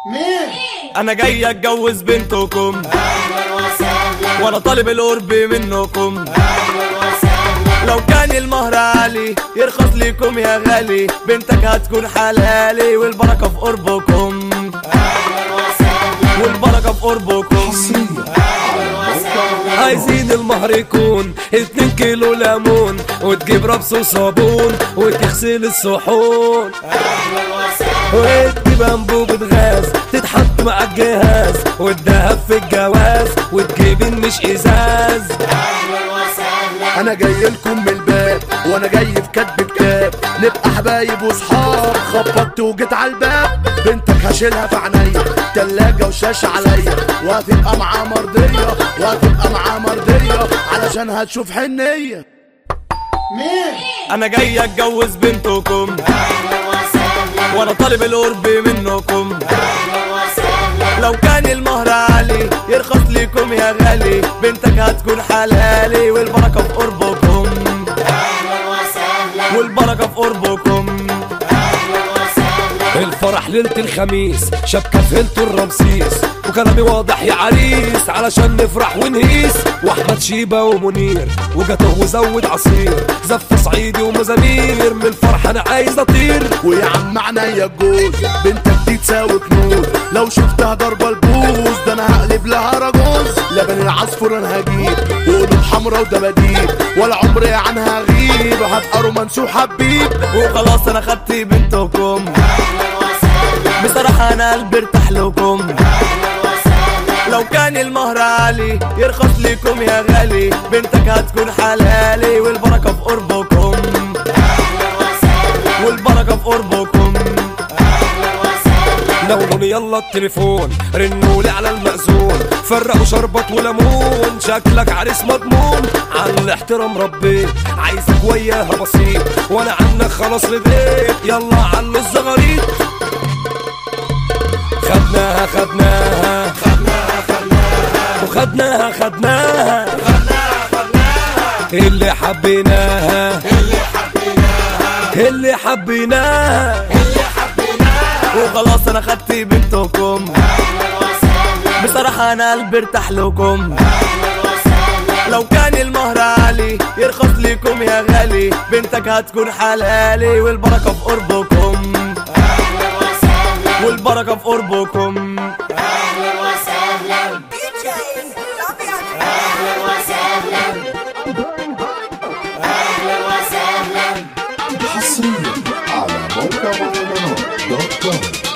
مين؟ انا جاي اتجوز بنتكم أهلا وسهلا وانا طالب القرب منكم أهلا وسهلا لو كان المهر عالي يرخص ليكم يا غالي بنتك هتكون حلالي والبركة في قربكم أهلا وسهلا والبركة في قربكم عايزين المهر يكون اتنين كيلو ليمون وتجيب ربس وصابون وتغسل الصحون أهلا وسهلا وتجيب انبوبة غاز تتحط مع الجهاز والدهب في الجواز وتجيب النش ازاز أهلا وسهلا انا جاي لكم من الباب وانا جاي في كتب كتاب نبقى حبايب وصحاب خبطت وجيت على الباب بنتك هشيلها في عينيا تلاجة وشاشة عليا وهتبقى معاه مرضية وهتبقى معاه مرضية علشان هتشوف حنية مين؟ انا جاي اتجوز بنتكم أهلا وسهلا وانا طالب القرب منكم أهلا وسهلا لو كان المهر عالي يرخص ليكم يا غالي بنتك هتكون حلالي والبركة في قربكم أهلا وسهلا والبركة في قربكم أهلا وسهلا الفرح ليلة الخميس شبكة في هيلتون الرمسيس وكلامي واضح يا عريس علشان نفرح ونهيس واحمد شيبة ومنير وجاته وزود عصير زف صعيدي ومزامير من الفرح انا عايز اطير ويا عم عينيا الجوز بنتك دي تساوي كنوز لو شفتها ضربة البوز ده انا هقلب لها رجوز لبن العصفور انا هجيب وقلوب حمرا ودباديب ولا عمري عنها غيب هبقى رومانسي وحبيب وخلاص انا خدت بنتكم أهلا وسهلا بصراحة انا قلبي ارتاح لكم أهلا وسهلا لو كان المهر عالي يرخص ليكم يا غالي بنتك هتكون حلالي والبركة في قربكم أهلا وسهلا والبركة في قربكم أهلا وسهلا نولوني يلا التليفون رنولي على المأذون فرقوا شربط وليمون شكلك عريس مضمون عن الاحترام ربيت عايزك وياها بسيط وانا عنك خلاص رضيت يلا علو الزغاريت خدناها خدناها وخدناها خدناها اللي حبيناها اللي حبيناها وخلاص انا خدت بنتكم أهلا وسهلا بصراحة انا قلبي ارتاح لكم أهلا وسهلا لو كان المهر عالي يرخص ليكم يا غالي بنتك هتكون حلالي والبركة في قربكم أهلا وسهلا والبركة في قربكم أهلا وسهلا أهلا وسهلا أهلا وسهلا حصريا على موقع مهرجانات دوت كوم